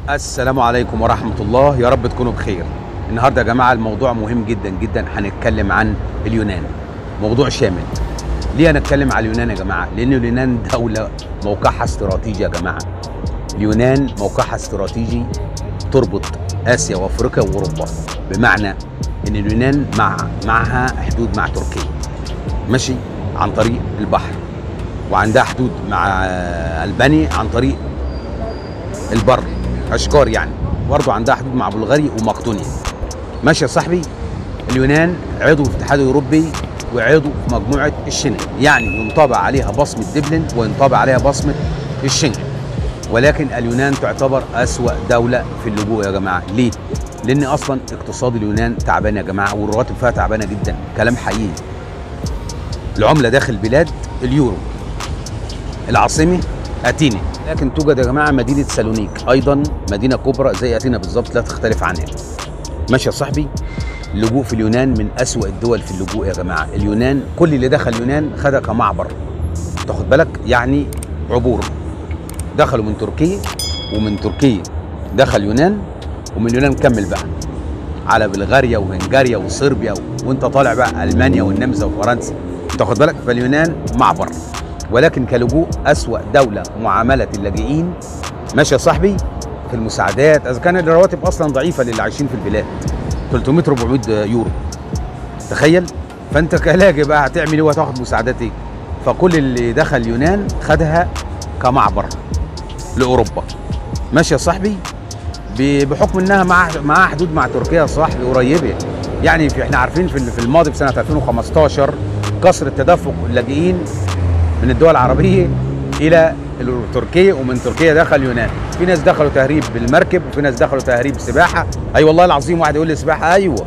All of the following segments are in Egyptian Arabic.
السلام عليكم ورحمة الله يا رب تكونوا بخير النهاردة يا جماعة الموضوع مهم جدا جدا هنتكلم عن اليونان موضوع شامل ليه هنتكلم على اليونان يا جماعة لأن اليونان دولة موقعها استراتيجي يا جماعة اليونان موقعها استراتيجي تربط آسيا وأفريقيا وأوروبا بمعنى إن اليونان مع معها حدود مع تركيا ماشي عن طريق البحر وعندها حدود مع ألبانيا عن طريق البر اشجار يعني برضه عندها حدود مع بلغاريا ومقدونيا ماشي يا صاحبي اليونان عضو في الاتحاد الاوروبي وعضو في مجموعه الشنغن يعني ينطبق عليها بصمه دبلن وينطبق عليها بصمه الشنغن ولكن اليونان تعتبر اسوا دوله في اللجوء يا جماعه ليه لان اصلا اقتصاد اليونان تعبان يا جماعه والرواتب فيها تعبانه جدا كلام حقيقي العمله داخل البلاد اليورو العاصمه اتينا لكن توجد يا جماعه مدينه سالونيك ايضا مدينه كبرى زي اتينا بالظبط لا تختلف عنها ماشي يا صاحبي اللجوء في اليونان من أسوأ الدول في اللجوء يا جماعه اليونان كل اللي دخل اليونان خدها كمعبر تاخد بالك يعني عبور دخلوا من تركيا ومن تركيا دخل يونان ومن اليونان كمل بقى على بلغاريا وهنغاريا وصربيا و... وانت طالع بقى المانيا والنمسا وفرنسا تاخد بالك فاليونان معبر ولكن كلجوء أسوأ دولة معاملة اللاجئين ماشي يا صاحبي في المساعدات إذا كان الرواتب أصلا ضعيفة للي عايشين في البلاد 300 400 يورو تخيل فأنت كلاجئ بقى هتعمل إيه وهتاخد مساعدات إيه؟ فكل اللي دخل اليونان خدها كمعبر لأوروبا ماشي يا صاحبي بحكم انها مع معاها حدود مع تركيا يا صاحبي قريبه يعني في احنا عارفين في في الماضي في سنه 2015 كسر تدفق اللاجئين من الدول العربيه الى تركيا ومن تركيا دخل اليونان في ناس دخلوا تهريب بالمركب وفي ناس دخلوا تهريب سباحه اي أيوة والله العظيم واحد يقول لي سباحه ايوه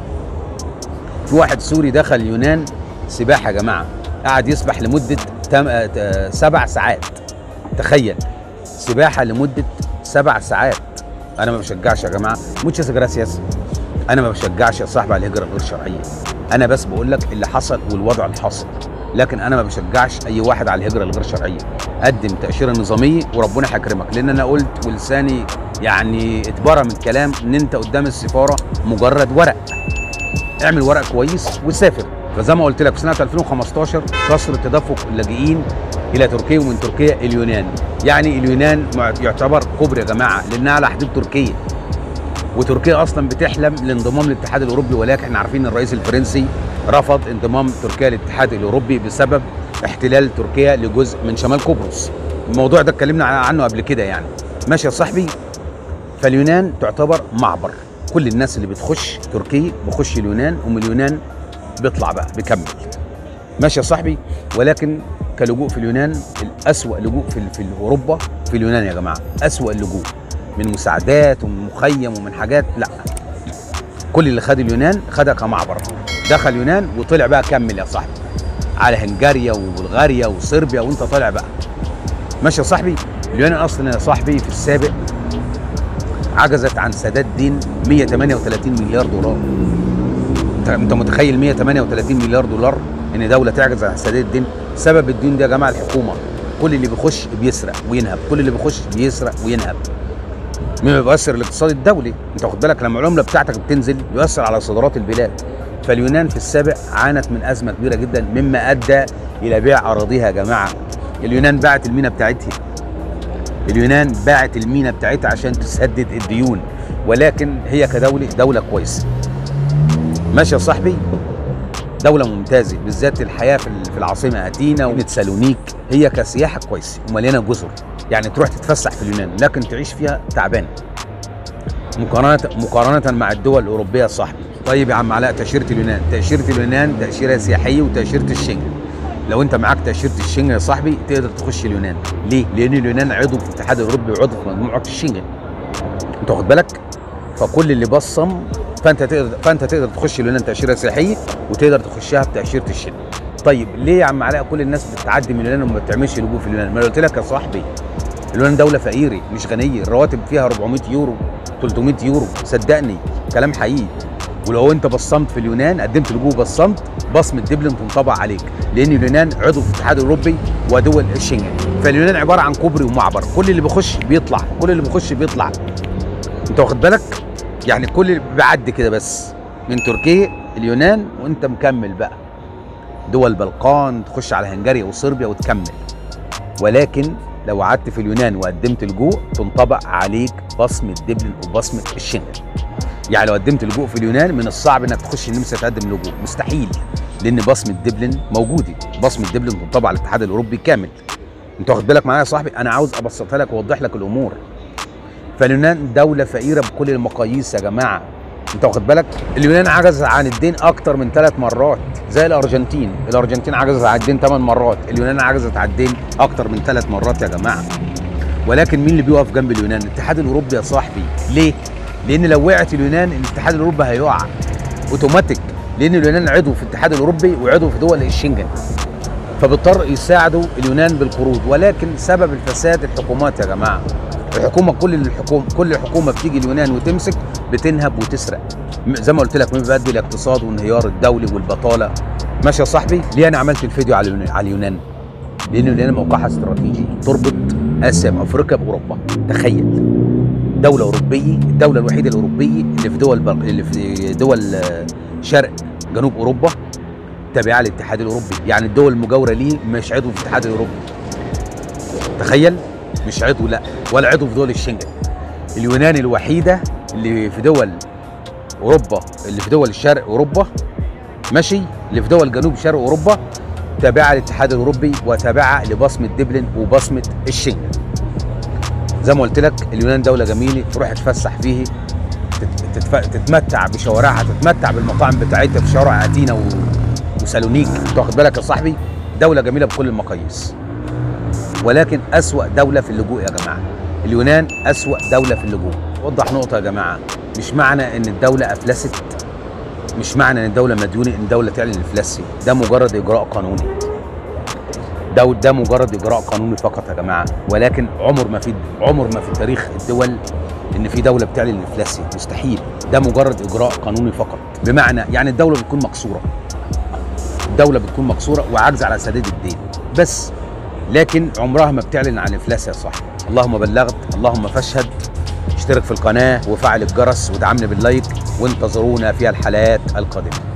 في واحد سوري دخل اليونان سباحه يا جماعه قعد يسبح لمده تم... سبع ساعات تخيل سباحه لمده سبع ساعات انا ما بشجعش يا جماعه موتشس جراسياس انا ما بشجعش يا صاحبي على الهجره الغير شرعيه انا بس بقول لك اللي حصل والوضع الحاصل لكن انا ما بشجعش اي واحد على الهجره الغير شرعيه قدم تاشيره نظاميه وربنا هيكرمك لان انا قلت ولساني يعني اتبرى من الكلام ان انت قدام السفاره مجرد ورق اعمل ورق كويس وسافر فزي ما قلت لك في سنه 2015 كسر تدفق اللاجئين الى تركيا ومن تركيا اليونان يعني اليونان يعتبر كبر يا جماعه لانها على حدود تركيا وتركيا اصلا بتحلم لانضمام للاتحاد الاوروبي ولكن احنا عارفين الرئيس الفرنسي رفض انضمام تركيا للاتحاد الاوروبي بسبب احتلال تركيا لجزء من شمال قبرص الموضوع ده اتكلمنا عنه قبل كده يعني ماشي يا صاحبي فاليونان تعتبر معبر كل الناس اللي بتخش تركيا بخش اليونان ومن اليونان بيطلع بقى بيكمل ماشي يا صاحبي ولكن كلجوء في اليونان الأسوأ لجوء في, في اوروبا في اليونان يا جماعه أسوأ اللجوء من مساعدات ومن مخيم ومن حاجات لا كل اللي خد اليونان خدها كمعبر دخل اليونان وطلع بقى كمل يا صاحبي على هنغاريا وبلغاريا وصربيا وانت طالع بقى ماشي يا صاحبي اليونان اصلا يا صاحبي في السابق عجزت عن سداد دين 138 مليار دولار انت متخيل 138 مليار دولار ان دوله تعجز عن سداد الدين سبب الدين ده يا جماعه الحكومه كل اللي بيخش بيسرق وينهب كل اللي بيخش بيسرق وينهب مما بيؤثر الاقتصاد الدولي انت واخد بالك لما العمله بتاعتك بتنزل بيؤثر على صادرات البلاد فاليونان في السابق عانت من ازمه كبيره جدا مما ادى الى بيع اراضيها يا جماعه اليونان باعت المينا بتاعتها اليونان باعت المينا بتاعتها عشان تسدد الديون ولكن هي كدوله دوله كويسه ماشي يا صاحبي دولة ممتازة بالذات الحياة في العاصمة أتينا وسالونيك هي كسياحة كويسة ومليانة جزر يعني تروح تتفسح في اليونان لكن تعيش فيها تعبان مقارنة مقارنة مع الدول الأوروبية صاحبي طيب يا عم علاء تأشيرة اليونان تأشيرة اليونان تأشيرة سياحية وتأشيرة الشنجن لو انت معاك تأشيرة الشنجن يا صاحبي تقدر تخش اليونان ليه؟ لأن اليونان عضو في الاتحاد الأوروبي وعضو في مجموعة الشنجن انت واخد بالك؟ فكل اللي بصم فانت تقدر فانت تقدر تخش اليونان تاشيره سياحيه وتقدر تخشها بتاشيره الشن طيب ليه يا عم علاء كل الناس بتعدي من اليونان وما بتعملش لجوء في اليونان ما انا قلت لك يا صاحبي اليونان دوله فقيره مش غنيه الرواتب فيها 400 يورو 300 يورو صدقني كلام حقيقي ولو انت بصمت في اليونان قدمت لجوء بصمت بصمه دبلن تنطبق عليك لان اليونان عضو في الاتحاد الاوروبي ودول الشنغن فاليونان عباره عن كوبري ومعبر كل اللي بيخش بيطلع كل اللي بيخش بيطلع انت واخد بالك يعني كل اللي بيعدي كده بس من تركيا اليونان وانت مكمل بقى دول البلقان تخش على هنغاريا وصربيا وتكمل ولكن لو قعدت في اليونان وقدمت لجوء تنطبق عليك بصمه دبلن وبصمه الشنجن يعني لو قدمت لجوء في اليونان من الصعب انك تخش النمسا تقدم لجوء مستحيل لان بصمه دبلن موجوده بصمه دبلن تنطبق على الاتحاد الاوروبي كامل انت واخد بالك معايا يا صاحبي انا عاوز ابسطها لك واوضح لك الامور فاليونان دوله فقيره بكل المقاييس يا جماعه انت واخد بالك اليونان عجز عن الدين اكتر من ثلاث مرات زي الارجنتين الارجنتين عجزت عن الدين ثمان مرات اليونان عجزت عن الدين اكتر من ثلاث مرات يا جماعه ولكن مين اللي بيقف جنب اليونان الاتحاد الاوروبي يا صاحبي ليه لان لو وقعت اليونان الاتحاد الاوروبي هيقع اوتوماتيك لان اليونان عضو في الاتحاد الاوروبي وعضو في دول الشنجن فبيضطر يساعدوا اليونان بالقروض ولكن سبب الفساد الحكومات يا جماعه الحكومه كل الحكومه كل حكومه بتيجي اليونان وتمسك بتنهب وتسرق م- زي ما قلت لك من بيؤدي الاقتصاد وانهيار الدولي والبطاله ماشي يا صاحبي ليه انا عملت الفيديو على اليونان على اليونان لان اليونان موقعها استراتيجي تربط اسيا بافريقيا باوروبا تخيل دوله اوروبيه الدوله الوحيده الاوروبيه اللي في دول بل... اللي في دول آه، شرق جنوب اوروبا تابعه للاتحاد الاوروبي يعني الدول المجاوره ليه مش عضو في الاتحاد الاوروبي تخيل مش عضو لا ولا عضو في دول الشنجن اليونان الوحيده اللي في دول اوروبا اللي في دول الشرق اوروبا ماشي اللي في دول جنوب شرق اوروبا تابعه للاتحاد الاوروبي وتابعه لبصمه دبلن وبصمه الشنجن زي ما قلت لك اليونان دوله جميله تروح تتفسح فيه تت- تتف... تتمتع بشوارعها تتمتع بالمطاعم بتاعتها في شوارع اتينا و... وسالونيك انت واخد بالك يا صاحبي دوله جميله بكل المقاييس ولكن أسوأ دولة في اللجوء يا جماعة اليونان أسوأ دولة في اللجوء وضح نقطة يا جماعة مش معنى ان الدولة افلست مش معنى ان الدولة مديونة ان الدولة تعلن افلاسي ده مجرد اجراء قانوني ده ده مجرد اجراء قانوني فقط يا جماعة ولكن عمر ما في عمر ما في تاريخ الدول ان في دولة بتعلن افلاسي مستحيل ده مجرد اجراء قانوني فقط بمعنى يعني الدولة بتكون مكسورة الدولة بتكون مكسورة وعاجزة على سداد الدين بس لكن عمرها ما بتعلن عن الافلاس يا صاحبي اللهم بلغت اللهم فاشهد اشترك في القناه وفعل الجرس ودعمنا باللايك وانتظرونا في الحلقات القادمه